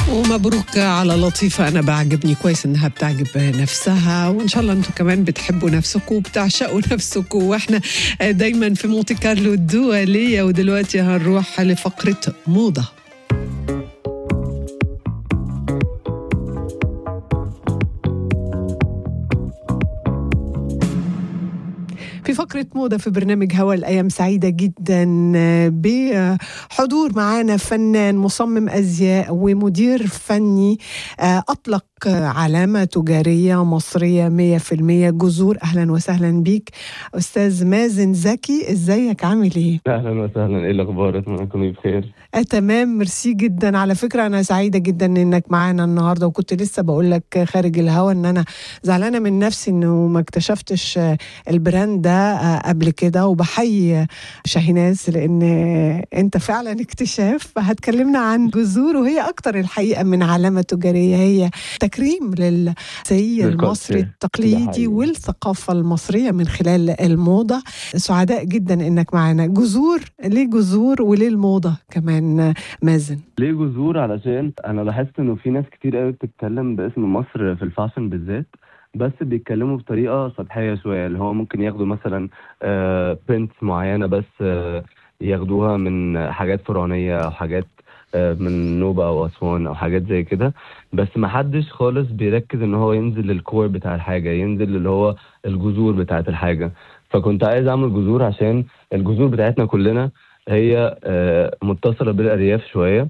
ومبروك على لطيفة أنا بعجبني كويس إنها بتعجب نفسها وإن شاء الله أنتم كمان بتحبوا نفسكم وبتعشقوا نفسكم وإحنا دايما في مونتي كارلو الدولية ودلوقتي هنروح لفقرة موضة في فقرة موضة في برنامج هوا الأيام سعيدة جدا بحضور معانا فنان مصمم أزياء ومدير فني أطلق علامة تجارية مصرية 100% جذور أهلا وسهلا بيك أستاذ مازن زكي إزيك عامل إيه؟ اهلا وسهلا ايه الاخبار اتمنى تكوني بخير آه تمام ميرسي جدا على فكرة أنا سعيدة جدا إنك معانا النهاردة وكنت لسه بقول لك خارج الهوا إن أنا زعلانة من نفسي إنه ما اكتشفتش البراند ده قبل كده وبحيي شاهيناز لأن أنت فعلا اكتشاف هتكلمنا عن جذور وهي أكتر الحقيقة من علامة تجارية هي تكريم للزي المصري التقليدي والثقافة المصرية من خلال الموضة سعداء جدا إنك معانا جذور ليه جذور وليه الموضة كمان مازن ليه جذور علشان انا لاحظت انه في ناس كتير قوي بتتكلم باسم مصر في الفاشن بالذات بس بيتكلموا بطريقه سطحيه شويه اللي هو ممكن ياخدوا مثلا برنتس معينه بس آه، ياخدوها من حاجات فرعونيه او حاجات آه، من نوبة أو أسوان أو حاجات زي كده بس ما حدش خالص بيركز إن هو ينزل للكور بتاع الحاجة ينزل اللي هو الجذور بتاعة الحاجة فكنت عايز أعمل جذور عشان الجذور بتاعتنا كلنا هي آه، متصلة بالأرياف شوية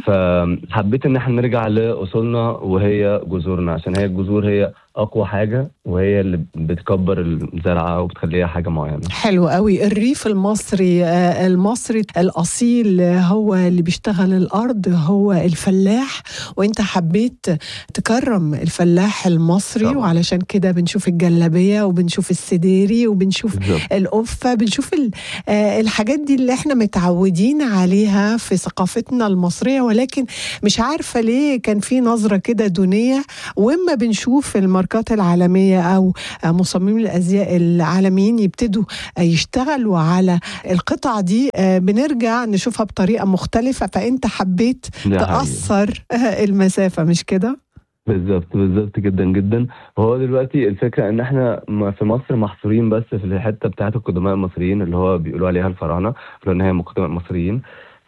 فحبيت إن احنا نرجع لأصولنا وهي جذورنا عشان هي الجذور هي أقوى حاجة وهي اللي بتكبر الزرعة وبتخليها حاجة معينة حلو قوي الريف المصري آه، المصري الأصيل آه، هو اللي بيشتغل الأرض هو الفلاح وانت حبيت تكرم الفلاح المصري طبعا. وعلشان كده بنشوف الجلابية وبنشوف السديري وبنشوف بالظبط القفة بنشوف ال- آه، الحاجات دي اللي احنا متعودين عليها في ثقافتنا المصرية ولكن مش عارفة ليه كان في نظرة كده دونية واما بنشوف الماركات العالمية او آه، مصممين الازياء العالميين يبتدوا آه، يشتغلوا على القطع دي آه، بنرجع نشوفها بطريقة مختلفة فانت حبيت ده حقيقي. تأثر آه، المسافة مش كده؟ بالظبط بالظبط جدا جدا وهو دلوقتي الفكره ان احنا م- في مصر محصورين بس في الحته بتاعت القدماء المصريين اللي هو بيقولوا عليها الفراعنه لان هي قدماء مصريين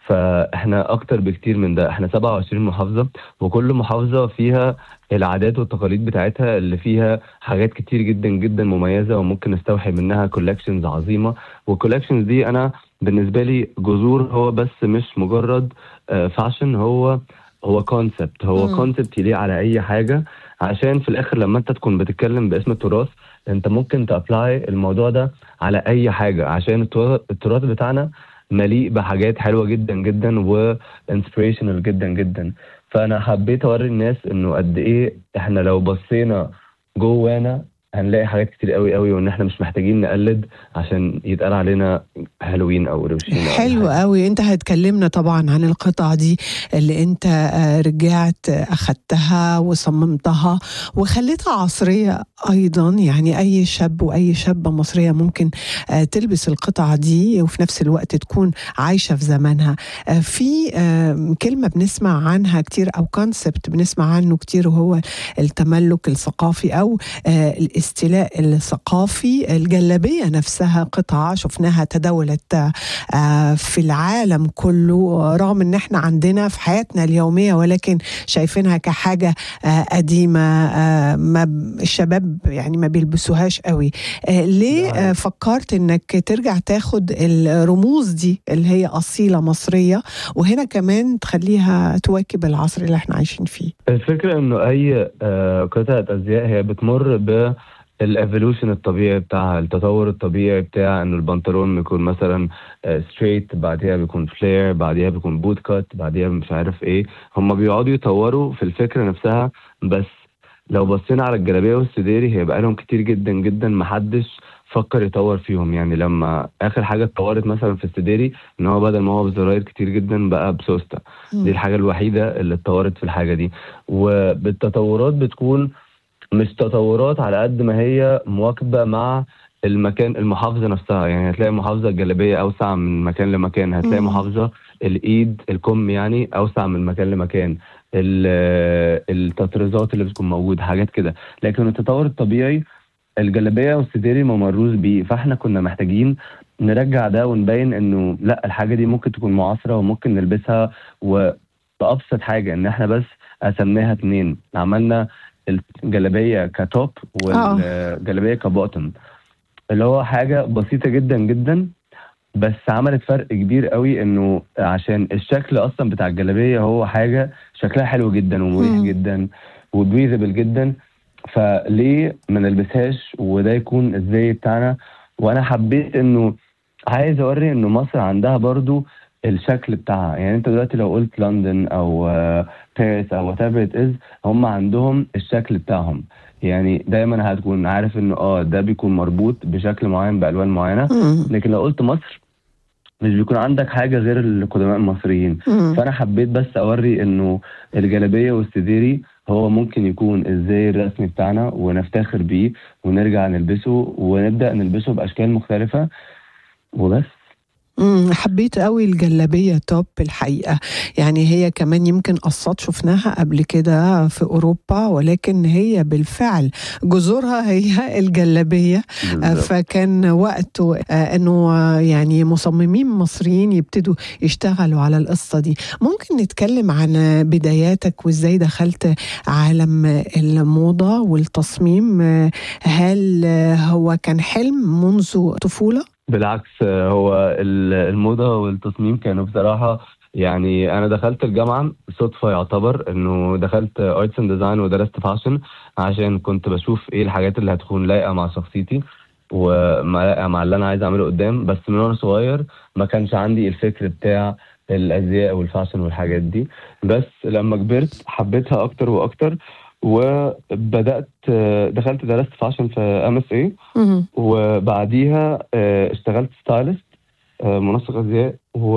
فاحنا اكتر بكتير من ده احنا 27 محافظه وكل محافظه فيها العادات والتقاليد بتاعتها اللي فيها حاجات كتير جدا جدا مميزه وممكن نستوحي منها كولكشنز عظيمه والكولكشنز دي انا بالنسبه لي جذور هو بس مش مجرد فاشن هو هو كونسبت هو مم. كونسبت يليق على اي حاجه عشان في الاخر لما انت تكون بتتكلم باسم التراث انت ممكن تابلاي الموضوع ده على اي حاجه عشان التراث التراث بتاعنا مليء بحاجات حلوه جدا جدا وانسبريشنال جدا جدا فانا حبيت اوري الناس انه قد ايه احنا لو بصينا جوانا هنلاقي حاجات كتير قوي قوي وان احنا مش محتاجين نقلد عشان يتقال علينا هالوين او روشين أو أي حلو حاجة. قوي انت هتكلمنا طبعا عن القطع دي اللي انت آه، رجعت آه، اخدتها وصممتها وخليتها عصرية ايضا يعني اي شاب واي شابة مصرية ممكن آه، تلبس القطع دي وفي نفس الوقت تكون عايشة في زمانها آه، في آه، كلمة بنسمع عنها كتير او كونسبت بنسمع عنه كتير وهو التملك الثقافي او آه، الاستيلاء الثقافي الجلابية نفسها قطعة شفناها تداولت آه، في العالم كله رغم ان احنا عندنا في حياتنا اليومية ولكن شايفينها كحاجة آه، قديمة آه، ما ب- الشباب يعني ما بيلبسوهاش قوي آه، ليه ده آه، فكرت انك ترجع تاخد الرموز دي اللي هي أصيلة مصرية وهنا كمان تخليها تواكب العصر اللي احنا عايشين فيه الفكرة انه اي آه، قطعة ازياء هي بتمر ب الايفولوشن الطبيعي بتاعها التطور الطبيعي بتاع انه البنطلون بيكون مثلا ستريت بعديها بيكون فلير بعديها بيكون بوت كات بعديها مش عارف ايه هم بيقعدوا يطوروا في الفكرة نفسها بس لو بصينا على الجلابية والسديري هي بقالهم كتير جدا جدا محدش فكر يطور فيهم يعني لما اخر حاجة اتطورت مثلا في السديري ان هو بدل ما هو بزراير كتير جدا بقى بسوستة دي الحاجة الوحيدة اللي اتطورت في الحاجة دي وبالتطورات بتكون مش تطورات على قد ما هي مواكبة مع المكان المحافظة نفسها يعني هتلاقي محافظة الجلابية أوسع من مكان لمكان هتلاقي مم. محافظة الإيد الكم يعني أوسع من مكان لمكان ال- التطريزات اللي بتكون موجوده حاجات كده لكن التطور الطبيعي الجلابيه والسديري ما مروش بيه فاحنا كنا محتاجين نرجع ده ونبين انه لا الحاجه دي ممكن تكون معاصره وممكن نلبسها وبأبسط حاجه ان احنا بس قسمناها اتنين عملنا الجلابيه كتوب والجلابيه كبوتم اللي هو حاجه بسيطه جدا جدا بس عملت فرق كبير قوي انه عشان الشكل اصلا بتاع الجلابيه هو حاجه شكلها حلو جدا ومريح مم. جدا وبريزبل جدا فليه ما نلبسهاش وده يكون الزي بتاعنا وانا حبيت انه عايز اوري انه مصر عندها برضو الشكل بتاعها يعني انت دلوقتي لو قلت لندن او آه، باريس او وات ايفر ات از هم عندهم الشكل بتاعهم يعني دايما هتكون عارف انه اه ده بيكون مربوط بشكل معين بالوان معينه مم. لكن لو قلت مصر مش بيكون عندك حاجه غير القدماء المصريين مم. فانا حبيت بس اوري انه الجلابيه والسديري هو ممكن يكون الزي الرسمي بتاعنا ونفتخر بيه ونرجع نلبسه ونبدا نلبسه باشكال مختلفه وبس مم، حبيت قوي الجلابية توب الحقيقة يعني هي كمان يمكن قصات شفناها قبل كده في أوروبا ولكن هي بالفعل جذورها هي الجلابية آه، بالظبط. فكان وقته آه، انه آه، يعني مصممين مصريين يبتدوا يشتغلوا على القصه دي ممكن نتكلم عن بداياتك وازاي دخلت عالم الموضه والتصميم آه، هل آه، هو كان حلم منذ طفوله بالعكس آه، هو ال- الموضة والتصميم كانوا بصراحة يعني أنا دخلت الجامعة صدفة يعتبر إنه دخلت أرتس أند ديزاين ودرست فاشن عشان كنت بشوف إيه الحاجات اللي هتكون لايقة مع شخصيتي وما لايقة مع اللي أنا عايز أعمله قدام بس من وأنا صغير ما كانش عندي الفكر بتاع الأزياء والفاشن والحاجات دي بس لما كبرت حبيتها أكتر وأكتر وبدأت آه، دخلت درست فاشن في ام اس اي مم. وبعديها آه، اشتغلت ستايلست آه، منسق ازياء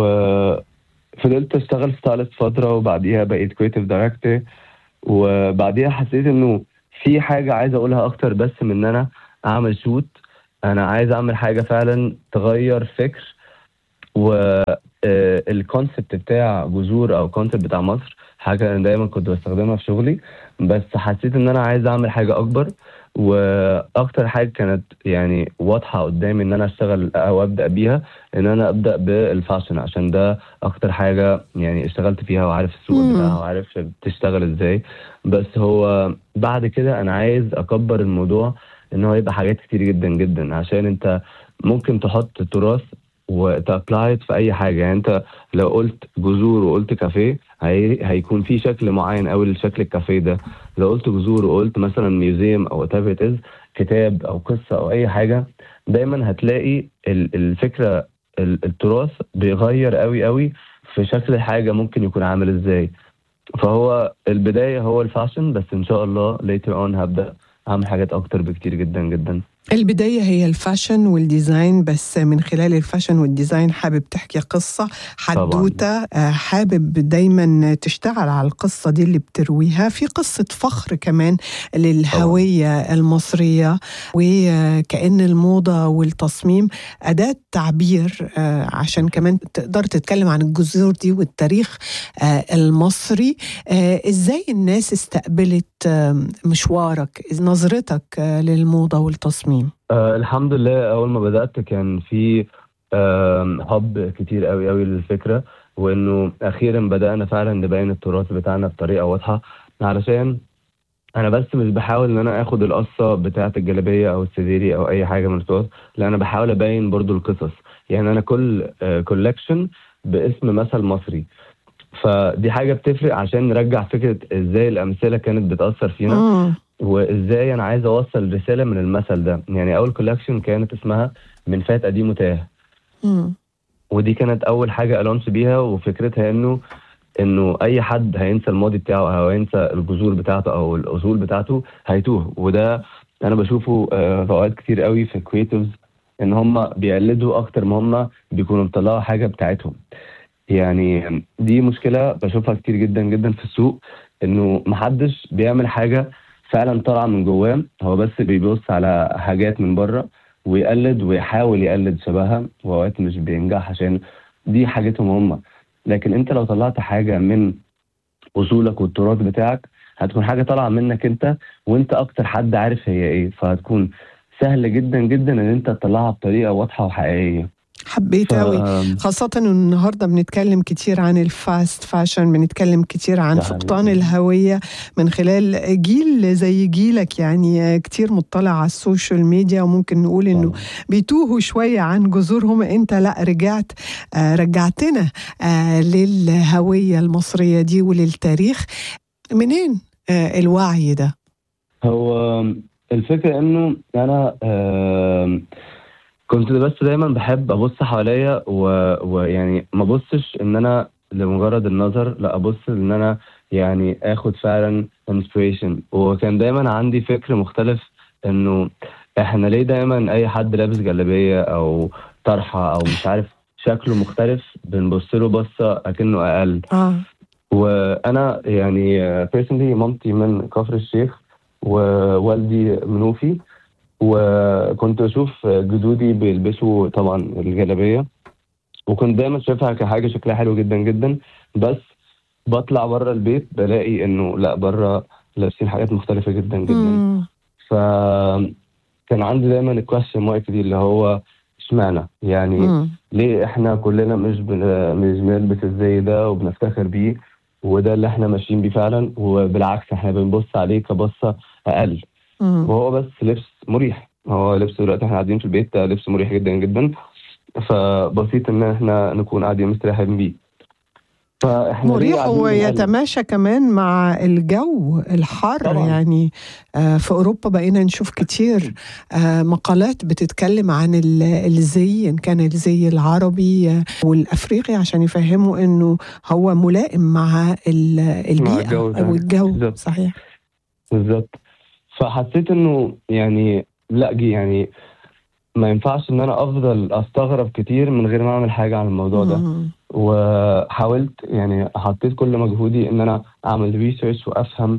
وفضلت اشتغل ستايلست فتره وبعديها بقيت كريتيف دايركتور وبعديها حسيت انه في حاجه عايز اقولها اكتر بس من ان انا اعمل شوت انا عايز اعمل حاجه فعلا تغير فكر والكونسبت بتاع جذور او الكونسبت بتاع مصر حاجه انا دايما كنت بستخدمها في شغلي بس حسيت ان انا عايز اعمل حاجه اكبر واكتر حاجه كانت يعني واضحه قدامي ان انا اشتغل او ابدا بيها ان انا ابدا بالفاشن عشان ده اكتر حاجه يعني اشتغلت فيها وعارف السوق مم. بتاعها وعارف بتشتغل ازاي بس هو بعد كده انا عايز اكبر الموضوع ان هو يبقى حاجات كتير جدا جدا عشان انت ممكن تحط تراث وتابلايت في اي حاجه يعني انت لو قلت جذور وقلت كافيه هي... هيكون في شكل معين قوي لشكل الكافيه ده لو قلت جذور وقلت مثلا ميوزيوم او وات ايفر كتاب او قصه او اي حاجه دايما هتلاقي ال- الفكره ال- التراث بيغير قوي قوي في شكل الحاجه ممكن يكون عامل ازاي فهو البدايه هو الفاشن بس ان شاء الله later on هبدا اعمل حاجات اكتر بكتير جدا جدا البداية هي الفاشن والديزاين بس من خلال الفاشن والديزاين حابب تحكي قصة حدوتة آه، حابب دايما تشتغل على القصة دي اللي بترويها في قصة فخر كمان للهوية المصرية وكأن الموضة والتصميم أداة تعبير آه، عشان كمان تقدر تتكلم عن الجذور دي والتاريخ آه، المصري آه، ازاي الناس استقبلت آه، مشوارك نظرتك آه، للموضة والتصميم آه الحمد لله اول ما بدات كان في آم، حب كتير قوي قوي للفكره وانه اخيرا بدانا فعلا نبين التراث بتاعنا بطريقه واضحه علشان انا بس مش بحاول ان انا اخد القصه بتاعه الجلابيه او السديري او اي حاجه من التراث لا انا بحاول ابين برضو القصص يعني انا كل كولكشن باسم مثل مصري فدي حاجه بتفرق عشان نرجع فكره ازاي الامثله كانت بتاثر فينا مم. وازاي انا عايز اوصل رساله من المثل ده يعني اول كولكشن كانت اسمها من فات قديم وتاه مم. ودي كانت اول حاجه الونس بيها وفكرتها انه انه اي حد هينسى الماضي بتاعه او هينسى الجذور بتاعته او الاصول بتاعته هيتوه وده انا بشوفه آه، في اوقات كتير قوي في كريتيفز ان هم بيقلدوا اكتر ما هم بيكونوا مطلعوا حاجه بتاعتهم يعني دي مشكله بشوفها كتير جدا جدا في السوق انه محدش بيعمل حاجه فعلا طالعه من جواه هو بس بيبص على حاجات من بره ويقلد ويحاول يقلد شبهها واوقات مش بينجح عشان دي حاجتهم هم لكن انت لو طلعت حاجه من اصولك والتراث بتاعك هتكون حاجه طالعه منك انت وانت اكتر حد عارف هي ايه فهتكون سهل جدا جدا ان انت تطلعها بطريقه واضحه وحقيقيه حبيت ف- قوي خاصة إنه النهاردة بنتكلم كتير عن الفاست فاشن بنتكلم كتير عن ده فقدان حقيقي. الهوية من خلال جيل زي جيلك يعني كتير مطلع على السوشيال ميديا وممكن نقول إنه طبعاً. بيتوهوا شوية عن جذورهم أنت لا رجعت آه رجعتنا آه للهوية المصرية دي وللتاريخ منين آه الوعي ده؟ هو الفكرة انه انا آم، كنت بس دايما بحب ابص حواليا و- ويعني ما ابصش ان انا لمجرد النظر لا ابص ان انا يعني اخد فعلا inspiration وكان دايما عندي فكر مختلف انه احنا ليه دايما اي حد لابس جلابية او طرحة او مش عارف شكله مختلف بنبص له بصة اكنه اقل آه وانا يعني بيرسونلي مامتي من كفر الشيخ ووالدي منوفي وكنت اشوف جدودي بيلبسوا طبعا الجلابيه وكنت دايما شايفها كحاجه شكلها حلو جدا جدا بس بطلع بره البيت بلاقي انه لا بره لابسين حاجات مختلفه جدا جدا مم. فكان عندي دايما الكويشن مارك دي اللي هو اشمعنى يعني مم. ليه احنا كلنا مش بن... مش بنلبس الزي ده وبنفتخر بيه وده اللي احنا ماشيين بيه فعلا وبالعكس احنا بنبص عليه كبصه اقل مم. وهو بس لبس مريح هو لبس دلوقتي احنا قاعدين في البيت ده لبس مريح جدا جدا فبسيط ان احنا نكون قاعدين مستريحين بيه فاحنا ليه مريح قاعدين بنقلد؟ ويتماشى كمان مع الجو الحر طبعاً. يعني آه، في أوروبا بقينا نشوف كتير آه، مقالات بتتكلم عن ال- الزي إن كان الزي العربي آه، والأفريقي عشان يفهموا إنه هو ملائم مع ال- البيئة الجو ده. أو الجو بالظبط. صحيح بالظبط فحسيت انه يعني لا جي يعني ما ينفعش ان انا افضل استغرب كتير من غير ما اعمل حاجه عن الموضوع ده مم. وحاولت يعني حطيت كل مجهودي ان انا اعمل ريسيرش وافهم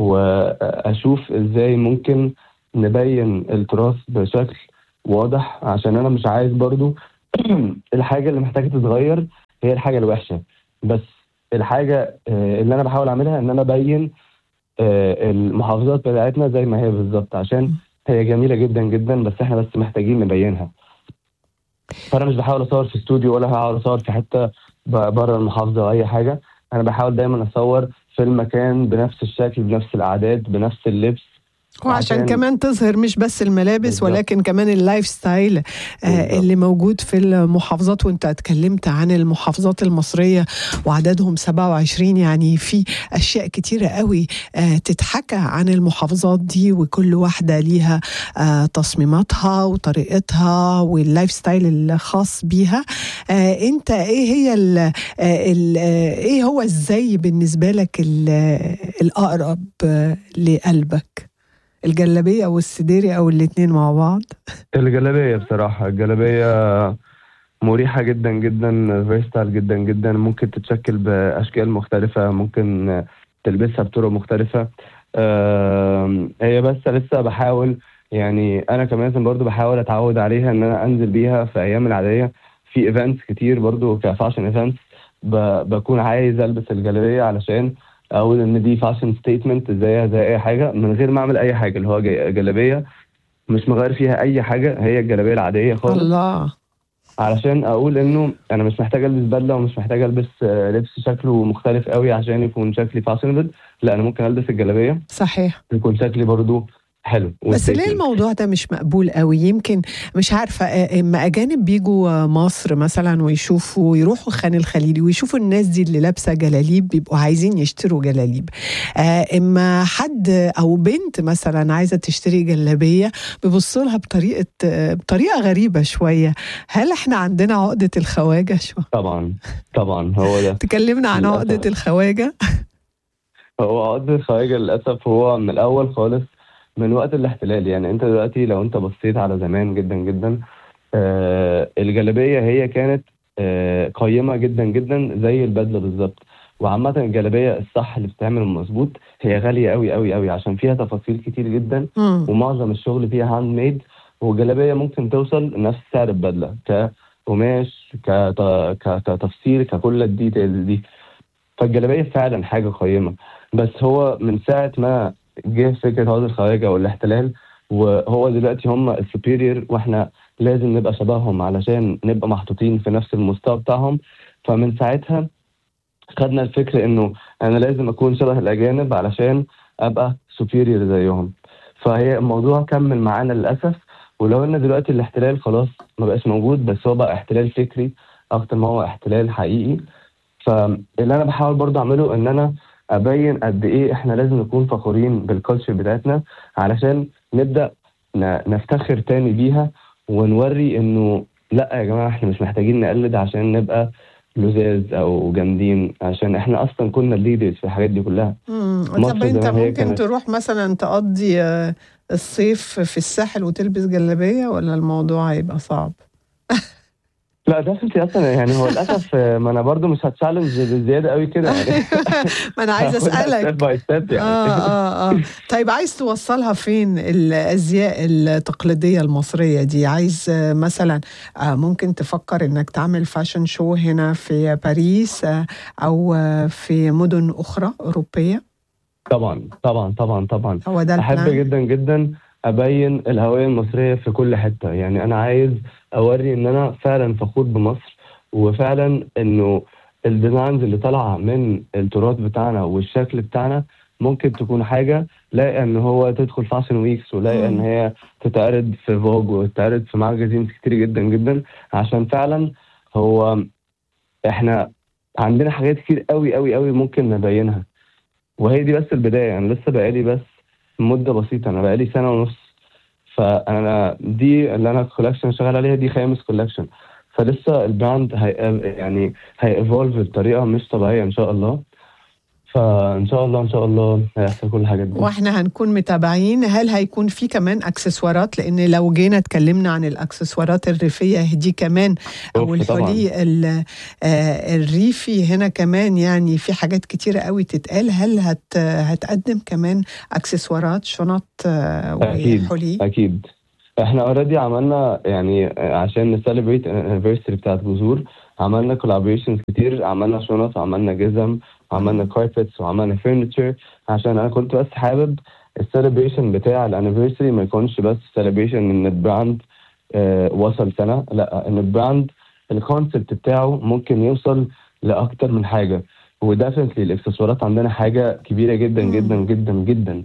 واشوف ازاي ممكن نبين التراث بشكل واضح عشان انا مش عايز برضو الحاجه اللي محتاجه تتغير هي الحاجه الوحشه بس الحاجه آه، اللي انا بحاول اعملها ان انا ابين آه، المحافظات بتاعتنا زي ما هي بالظبط عشان هي جميله جدا جدا بس احنا بس محتاجين نبينها فانا مش بحاول اصور في استوديو ولا بحاول اصور في حته بره المحافظه او اي حاجه انا بحاول دايما اصور في المكان بنفس الشكل بنفس الاعداد بنفس اللبس وعشان عشان- كمان تظهر مش بس الملابس بالظبط. ولكن كمان اللايف ستايل آه، بالظبط. اللي موجود في المحافظات وانت اتكلمت عن المحافظات المصرية وعددهم 27 يعني في أشياء كتيرة قوي آه، تتحكى عن المحافظات دي وكل واحدة ليها آه، تصميماتها وطريقتها واللايف ستايل الخاص بيها آه، انت ايه هي ال ال ايه هو الزي بالنسبة لك ال- الأقرب آه، لقلبك الجلابية أو السديري أو الاتنين مع بعض الجلابيه بصراحه الجلابيه مريحه جدا جدا فيرستايل جدا جدا ممكن تتشكل باشكال مختلفه ممكن تلبسها بطرق مختلفه آم، هي بس لسه بحاول يعني انا كمان برضو بحاول اتعود عليها ان انا انزل بيها في ايام العاديه في ايفنتس كتير برضو كفاشن ايفنتس بكون عايز البس الجلابيه علشان اقول ان دي فاشن ستيتمنت زيها زي اي حاجه من غير ما اعمل اي حاجه اللي هو جي- جلابيه مش مغير فيها اي حاجه هي الجلابيه العاديه خالص الله علشان اقول انه انا مش محتاج البس بدله ومش محتاج البس آه، لبس شكله مختلف قوي عشان يكون شكلي فاشنبل لا انا ممكن البس الجلابيه صحيح يكون شكلي برضو حلو بس ليه وstatement. الموضوع ده مش مقبول قوي يمكن مش عارفة آه، اما أجانب بيجوا آه، مصر مثلا ويشوفوا يروحوا خان الخليلي ويشوفوا الناس دي اللي لابسة جلاليب بيبقوا عايزين يشتروا جلاليب آه، اما حد أو بنت مثلا عايزة تشتري جلابية بيبص لها بطريقة آه، بطريقة غريبة شوية هل احنا عندنا عقدة الخواجة شو طبعا طبعا هو ده تكلمنا عن للأسف. عقدة الخواجة هو عقد الخواجة للأسف هو من الأول خالص من وقت الاحتلال يعني أنت دلوقتي لو أنت بصيت على زمان جدا جدا آه الجلابية هي كانت آه قيمة جدا جدا زي البدلة بالظبط وعامة الجلابية الصح اللي بتتعمل مظبوط هي غالية قوي قوي قوي عشان فيها تفاصيل كتير جدا مم. ومعظم الشغل فيها هاند ميد والجلابية ممكن توصل لنفس سعر البدلة كقماش كت- ك- كتفصيل ككل الديتيلز دي فالجلابيه فعلا حاجه قيمه بس هو من ساعه ما جه فكره عقد الخواجه والاحتلال وهو دلوقتي هم السوبيريور واحنا لازم نبقى شبههم علشان نبقى محطوطين في نفس المستوى بتاعهم فمن ساعتها خدنا الفكر انه انا لازم اكون شبه الاجانب علشان ابقى سوبيريور زيهم فهي الموضوع كمل معانا للاسف ولو ان دلوقتي الاحتلال خلاص ما بقاش موجود بس هو بقى احتلال فكري اكتر ما هو احتلال حقيقي فاللي انا بحاول برضه اعمله ان انا ابين قد ايه احنا لازم نكون فخورين بالكالتشر بتاعتنا علشان نبدا نفتخر تاني بيها ونوري انه لا يا جماعه احنا مش محتاجين نقلد عشان نبقى لزاز او جامدين عشان احنا اصلا كنا الليدرز في الحاجات دي كلها طب انت ممكن تروح مثلا تقضي الصيف في الساحل وتلبس جلابيه ولا الموضوع هيبقى صعب؟ لا ده انت اصلا يعني هو للاسف ما انا برضو مش هتشالنج بزياده قوي كده يعني ما انا عايز اسالك ستيب باي ستيب يعني اه اه اه طيب عايز توصلها فين الازياء التقليديه المصريه دي عايز مثلا ممكن تفكر انك تعمل فاشن شو هنا في باريس او في مدن اخرى اوروبيه طبعا طبعا طبعا طبعا هو ده احب البلان جدا جدا ابين الهويه المصريه في كل حته يعني انا عايز اوري ان انا فعلا فخور بمصر وفعلا انه الديزاينز اللي طالعه من التراث بتاعنا والشكل بتاعنا ممكن تكون حاجه لاقي ان هو تدخل فاشن ويكس ولاقي ان مم. هي تتعرض في فوج وتتعرض في ماجازينز كتير جدا جدا عشان فعلا هو احنا عندنا حاجات كتير قوي قوي قوي ممكن نبينها وهي دي بس البدايه انا لسه بقالي بس مده بسيطه انا بقالي سنه ونص فانا دي اللي انا الكولكشن شغال عليها دي خامس كولكشن فلسه البراند هي يعني هيأفولف بطريقه مش طبيعيه ان شاء الله فان شاء الله ان شاء الله هيحصل كل الحاجات دي واحنا هنكون متابعين هل هيكون في كمان اكسسوارات لان لو جينا اتكلمنا عن الاكسسوارات الريفيه دي كمان او أوف، طبعاً. الحلي ال- آه، الريفي هنا كمان يعني في حاجات كتيره قوي تتقال هل هت هتقدم كمان اكسسوارات شنط آه، أكيد. وحلي اكيد احنا اوريدي عملنا يعني عشان نسليبريت الانيفرساري بتاعت جذور عملنا كولابوريشنز كتير عملنا شنط وعملنا جزم وعملنا كاربتس وعملنا فرنتشر عشان انا كنت بس حابب السليبريشن بتاع الانيفرساري ما يكونش بس سليبريشن ان البراند آه وصل سنه لا ان البراند الكونسبت بتاعه ممكن يوصل لاكتر من حاجه وديفنتلي الاكسسوارات عندنا حاجه كبيره جدا مم. جدا جدا جدا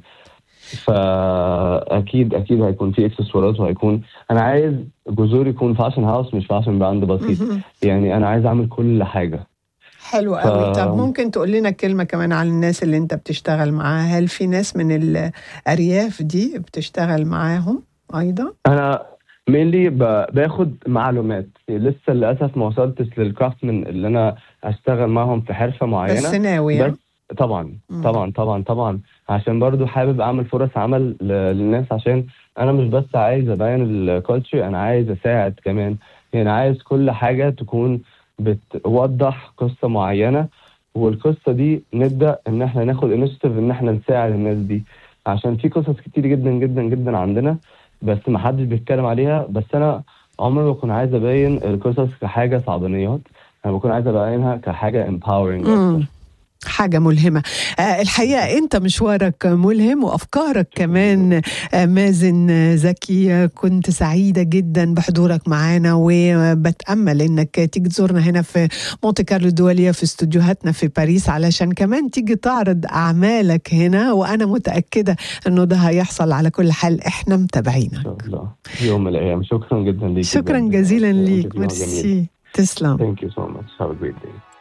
فاكيد اكيد هيكون في اكسسوارات وهيكون انا عايز جذور يكون فاشن هاوس مش فاشن براند بسيط مهم. يعني انا عايز اعمل كل حاجه حلو ف- قوي طب ممكن تقول لنا كلمه كمان عن الناس اللي انت بتشتغل معاها هل في ناس من الارياف دي بتشتغل معاهم ايضا انا مينلي باخد معلومات لسه للاسف ما وصلتش للكرافتمن اللي انا اشتغل معاهم في حرفه معينه بس ناوي بس طبعا مم. طبعا طبعا طبعا عشان برضو حابب اعمل فرص عمل ل- للناس عشان انا مش بس عايز ابين الكالتشر انا عايز اساعد كمان يعني عايز كل حاجه تكون بتوضح قصه معينه والقصه دي نبدا ان احنا ناخد انشيتيف ان احنا نساعد الناس دي عشان في قصص كتير جدا جدا جدا عندنا بس ما حدش بيتكلم عليها بس انا عمري ما بكون عايز ابين القصص كحاجه صعبانيات انا بكون عايز ابينها كحاجه empowering مم. اكتر حاجة ملهمة آه، الحقيقة أنت مشوارك ملهم وأفكارك كمان آه، مازن آه، زكي آه، كنت سعيدة جدا بحضورك معنا وبتأمل أنك تيجي تزورنا هنا في مونte كارلو الدولية في استوديوهاتنا في باريس علشان كمان تيجي تعرض أعمالك هنا وأنا متأكدة أنه ده هيحصل على كل حال إحنا ان متابعينك شاء الله في يوم من الايام شكرا جدا ليك شكرا بجد. جزيلا interview ليك جميل. ميرسي تسلم Thank you so much. Have a great day.